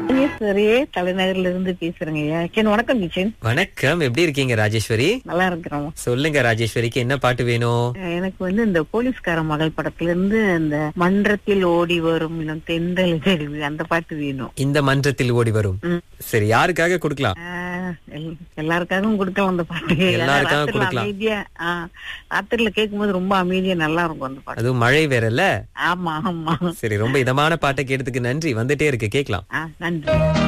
ராஜேஸ்வரி தலைநகர்ல இருந்து பேசுறேங்க ஐயா கிச்சன் வணக்கம் கிச்சன் வணக்கம் எப்படி இருக்கீங்க ராஜேஸ்வரி நல்லா இருக்கிறோம் சொல்லுங்க ராஜேஸ்வரிக்கு என்ன பாட்டு வேணும் எனக்கு வந்து இந்த போலீஸ்கார மகள் படத்துல இருந்து இந்த மன்றத்தில் ஓடி வரும் இல்லம் தென்றல் தெருவு அந்த பாட்டு வேணும் இந்த மன்றத்தில் ஓடி வரும் ம். சரி யாருக்காக கொடுக்கலாம் ஆஹ் எல்- எல்லாருக்காகவும் கொடுக்கலாம் அந்த பாட்டு எல்லாருக்காகவும் ராத்திரில கொடுக்கலாம். அமைதியா ஆஹ் ராத்திரில கேட்கும்போது ரொம்ப அமைதியா நல்லா இருக்கும் அந்த பாட்டு அதுவும் மழை வேறல்ல ஆமா ஆமா சரி ரொம்ப இதமான பாட்டை கேட்டதுக்கு நன்றி வந்துட்டே இருக்கு கேக்கலாம் ஆஹ் நன்றி